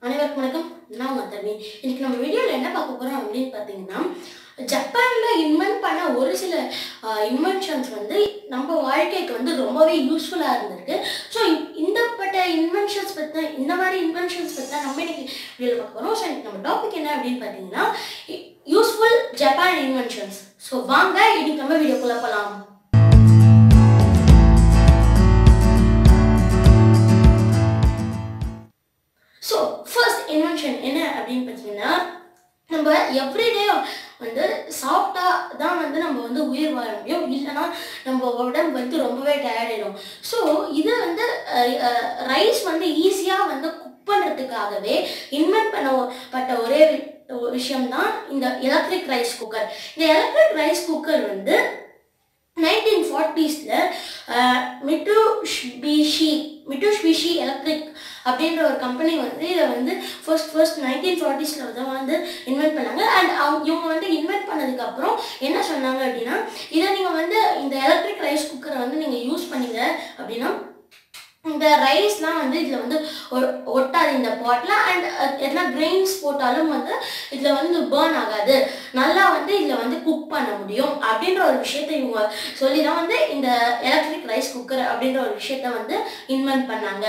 அனைவருக்கும் வணக்கம் நான் உங்க தம்பி இன்னைக்கு நம்ம வீடியோவில் என்ன பார்க்க போகிறோம் அப்படின்னு பார்த்தீங்கன்னா ஜப்பானில் இன்வென்ட் பண்ண ஒரு சில இன்வென்ஷன்ஸ் வந்து நம்ம வாழ்க்கைக்கு வந்து ரொம்பவே யூஸ்ஃபுல்லாக இருந்திருக்கு ஸோ இந்தப்பட்ட இன்வென்ஷன்ஸ் பற்றி இந்த மாதிரி இன்வென்ஷன்ஸ் பற்றி தான் நம்ம இன்னைக்கு வீடியோவில் பார்க்க போகிறோம் ஸோ இன்னைக்கு நம்ம டாபிக் என்ன அப்படின்னு பார்த்தீங்கன்னா யூஸ்ஃபுல் ஜப்பான் இன்வென்ஷன்ஸ் ஸோ வாங்க இன்னைக்கு நம்ம வீடியோக்குள்ளே போகலாம் ஸோ ஃபர்ஸ்ட் இன்வென்ஷன் என்ன அப்படின்னு பார்த்தீங்கன்னா நம்ம எவ்ரிடே வந்து சாப்பிட்டா தான் வந்து நம்ம வந்து உயிர் வாழ முடியும் இல்லைன்னா நம்ம உடம்பு வந்து ரொம்பவே டயர்டாயிடும் ஸோ இது வந்து ரைஸ் வந்து ஈஸியாக வந்து குக் பண்ணுறதுக்காகவே இன்வென்ட் பண்ணப்பட்ட ஒரே விஷயம் தான் இந்த எலக்ட்ரிக் ரைஸ் குக்கர் இந்த எலக்ட்ரிக் ரைஸ் குக்கர் வந்து நைன்டீன் ஃபார்ட்டிஸில் மிட்டுஷ்பிஷி மிட்டுஷ்பிஷி எலக்ட்ரிக் அப்படின்ற ஒரு கம்பெனி வந்து இதை வந்து ஃபர்ஸ்ட் ஃபர்ஸ்ட் நைன்டீன் ஃபார்ட்டிஸில் தான் வந்து இன்வென்ட் பண்ணாங்க அண்ட் அவங்க இவங்க வந்து இன்வென்ட் பண்ணதுக்கப்புறம் என்ன சொன்னாங்க அப்படின்னா இதை நீங்கள் வந்து இந்த எலக்ட்ரிக் ரைஸ் குக்கரை வந்து நீங்கள் யூஸ் பண்ணீங்க அப்படின்னா இந்த ரைஸ்லாம் வந்து இதில் வந்து ஒ- ஒட்டாது இந்த பாட்டில் அண்ட் எதனா கிரெயின்ஸ் போட்டாலும் வந்து இதில் வந்து பேர்ன் ஆகாது நல்லா வந்து இதில் வந்து குக் பண்ண முடியும் அப்படின்ற ஒரு விஷயத்தை இவங்க சொல்லி தான் வந்து இந்த எலக்ட்ரிக் ரைஸ் குக்கர் அப்படின்ற ஒரு விஷயத்த வந்து இன்வென்ட் பண்ணாங்க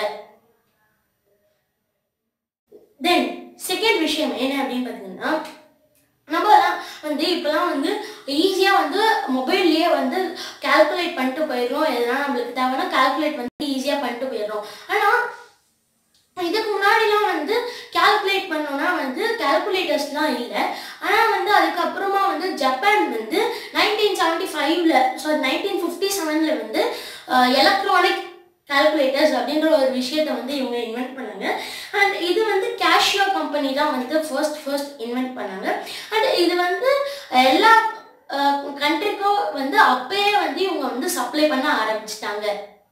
தென் செகண்ட் விஷயம் என்ன அப்படின்னு பார்த்தீங்கன்னா நம்மலாம் வந்து இப்போலாம் வந்து ஈஸியாக வந்து மொபைல்லையே வந்து கால்குலேட் பண்ணிட்டு போயிடுறோம் எதனா நம்மளுக்கு தேவைன்னா கால்குலேட் வந்து ஈஸியாக பண்ணிட்டு போயிடுறோம் ஆனால் இதுக்கு முன்னாடிலாம் வந்து கால்குலேட் பண்ணோம்னா வந்து கால்குலேட்டர்ஸ்லாம் இல்லை ஆனால் வந்து அதுக்கப்புறமா வந்து ஜப்பான் வந்து நைன்டீன் செவன்ட்டி ஃபைவ்ல ஸோ நைன்டீன் ஃபிஃப்டி செவனில் வந்து எலக்ட்ரானிக் கால்குலேட்டர்ஸ் அப்படின்ற ஒரு விஷயத்தை வந்து இவங்க இன்வென்ட் பண்ணாங்க அண்ட் இது வந்து கேஷியோ கம்பெனி தான் வந்து ஃபர்ஸ்ட் ஃபர்ஸ்ட் இன்வென்ட் பண்ணாங்க அண்ட் இது வந்து எல்லா கண்ட்ரிக்கும் வந்து அப்பயே வந்து இவங்க வந்து சப்ளை பண்ண ஆரம்பிச்சிட்டாங்க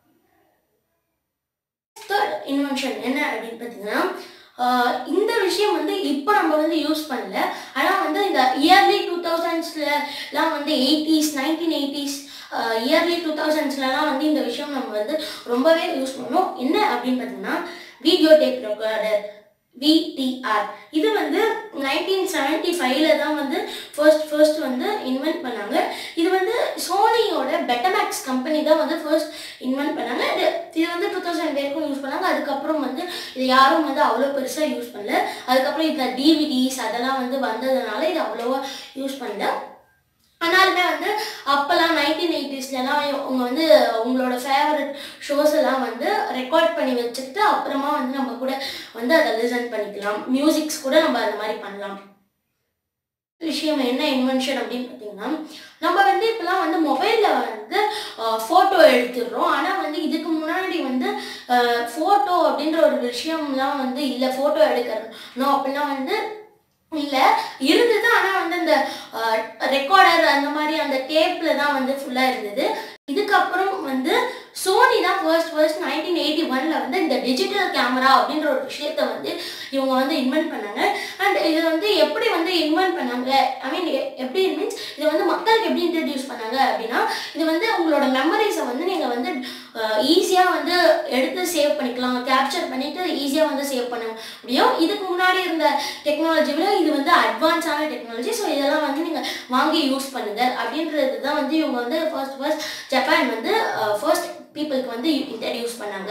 தேர்ட் இன்வென்ஷன் என்ன அப்படின்னு பார்த்தீங்கன்னா ஆஹ் இந்த விஷயம் வந்து இப்போ நம்ம வந்து யூஸ் பண்ணல ஆனால் வந்து இந்த இயர்லி டூ தௌசண்ட்ஸ்லாம் வந்து eighties nineteen eighties early two தௌசண்ட்ஸ்லலாம் வந்து இந்த விஷயம் நம்ம வந்து ரொம்பவே யூஸ் பண்ணோம் என்ன அப்படின்னு பார்த்தீங்கன்னா வீடியோ டேப் ரெக்கார்டர் விடிஆர் இது வந்து நைன்டீன் செவன்ட்டி ஃபைவ்ல தான் வந்து ஃபர்ஸ்ட் ஃபர்ஸ்ட் வந்து இன்வென்ட் பண்ணாங்க இது வந்து சோனியோட பெட்டமேக்ஸ் கம்பெனி தான் வந்து ஃபர்ஸ்ட் இன்வென்ட் பண்ணாங்க இது இது வந்து டூ தௌசண்ட் வரைக்கும் யூஸ் பண்ணாங்க அதுக்கப்புறம் வந்து இது யாரும் வந்து அவ்வளோ பெருசாக யூஸ் பண்ணல அதுக்கப்புறம் இதில் டிவிடிஸ் அதெல்லாம் வந்து வந்ததுனால இது அவ்வளோவா யூஸ் பண்ணல ஆனாலுமே வந்து அப்போல்லாம் நைன்டீன் எயிட்டிஸ்லலாம் உங்க வந்து உங்களோட ஃபேவரட் ஷோஸ் எல்லாம் வந்து ரெக்கார்ட் பண்ணி வச்சுக்கிட்டு அப்புறமா வந்து நம்ம கூட வந்து அதை லிசன் பண்ணிக்கலாம் மியூசிக்ஸ் கூட நம்ம அந்த மாதிரி பண்ணலாம் விஷயம் என்ன இன்வென்ஷன் அப்படின்னு பார்த்தீங்கன்னா நம்ம வந்து இப்போலாம் வந்து மொபைலில் வந்து ஃபோட்டோ எடுத்துடுறோம் ஆனால் வந்து இதுக்கு முன்னாடி வந்து ஃபோட்டோ அப்படின்ற ஒரு விஷயம்லாம் வந்து இல்லை ஃபோட்டோ எடுக்கணும் அப்படின்னா வந்து இல்லை இருந்தது ஆனால் வந்து அந்த ரெக்கார்டர் அந்த மாதிரி அந்த டேப்பில் தான் வந்து ஃபுல்லாக இருந்தது இதுக்கப்புறம் வந்து சோனி தான் ஃபர்ஸ்ட் ஃபர்ஸ்ட் நைன்டீன் எயிட்டி ஒனில் வந்து இந்த டிஜிட்டல் கேமரா அப்படின்ற ஒரு விஷயத்த வந்து இவங்க வந்து இன்வென்ட் பண்ணாங்க அண்ட் இது வந்து எப்படி வந்து இன்வென்ட் பண்ணாங்க ஐ மீன் எப்படி மீன்ஸ் இது வந்து மக்களுக்கு எப்படி இன்ட்ரடியூஸ் பண்ணாங்க அப்படின்னா இது வந்து உங்களோட மெமரிஸை வந்து நீங்கள் வந்து ஈஸியாக வந்து எடுத்து சேவ் பண்ணிக்கலாம் கேப்சர் பண்ணிட்டு ஈஸியாக வந்து சேவ் பண்ண முடியும் இதுக்கு முன்னாடி இருந்த டெக்னாலஜி விட இது வந்து அட்வான்ஸான டெக்னாலஜி ஸோ இதெல்லாம் வந்து நீங்கள் வாங்கி யூஸ் பண்ணுங்க அப்படின்றது தான் வந்து இவங்க வந்து ஃபர்ஸ்ட் ஃபர்ஸ்ட் ஜப்பான் வந்து ஃபர்ஸ்ட் பீப்புளுக்கு வந்து இன்ட்ரடியூஸ் பண்ணாங்க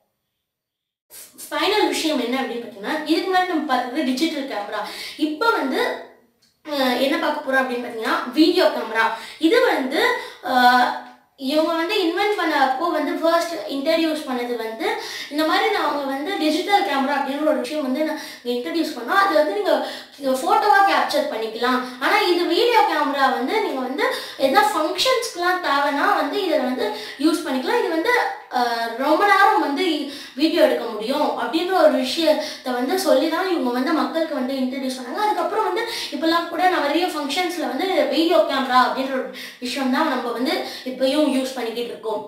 ஃபைனல் விஷயம் என்ன அப்படின்னு பார்த்தீங்கன்னா இதுக்கு முன்னாடி நம்ம பார்த்தது டிஜிட்டல் கேமரா இப்போ வந்து அஹ், என்ன பார்க்க போகிறோம் அப்படின்னு பார்த்தீங்கன்னா வீடியோ கேமரா இது வந்து அஹ், இவங்க வந்து இன்வென்ட் பண்ணப்போ வந்து ஃபர்ஸ்ட் இன்ட்ரடியூஸ் பண்ணது வந்து இந்த மாதிரி அவங்க வந்து டிஜிட்டல் கேமரா அப்படின்ற ஒரு விஷயம் வந்து நான் இன்ட்ரடியூஸ் பண்ணோம் அது வந்து நீங்கள் ஃபோட்டோவாக கேப்சர் பண்ணிக்கலாம் ஆனால் இது வீடியோ கேமரா வந்து நீங்கள் வந்து எதனா ஃபங்க்ஷன்ஸ்க்குலாம் தேவைன்னா வந்து இதை வந்து யூஸ் பண்ணிக்கலாம் இது வந்து அஹ், ரொம்ப நேரம் வந்து வீடியோ எடுக்க முடியும் அப்படின்ற ஒரு விஷயத்தை வந்து சொல்லி தான் இவங்க வந்து மக்களுக்கு வந்து இன்ட்ரடியூஸ் பண்ணாங்க அதுக்கப்புறம் வந்து இப்போல்லாம் கூட நிறைய ஃபங்க்ஷன்ஸில் வந்து வீடியோ கேமரா அப்படின்ற ஒரு விஷயம் தான் நம்ம வந்து இப்பயும் யூஸ் பண்ணிக்கிட்டு இருக்கோம்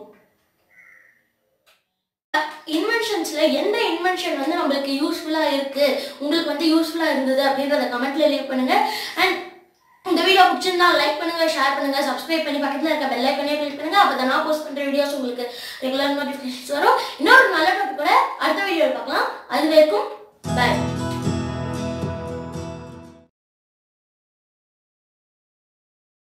இன்வென்ஷன்ஸ்ல எந்த இன்வென்ஷன் வந்து நம்மளுக்கு யூஸ்ஃபுல்லா இருக்கு உங்களுக்கு வந்து யூஸ்ஃபுல்லா இருந்தது அப்படின்றத கமெண்ட்ல லீவ் பண்ணுங்க அண்ட் இந்த வீடியோ பிடிச்சிருந்தா லைக் பண்ணுங்க ஷேர் பண்ணுங்க சப்ஸ்கிரைப் பண்ணி பக்கத்துல இருக்க பெல் ஐக்கனே கிளிக் பண்ணுங்க அப்பதான் நான் போஸ்ட் பண்ற வீடியோஸ் உங்களுக்கு ரெகுலர் நோட்டிஃபிகேஷன்ஸ் வரும் இன்னொரு நல்ல டாபிக் கூட அடுத்த வீடியோவில் பார்க்கலாம் அது வரைக்கும் பாய்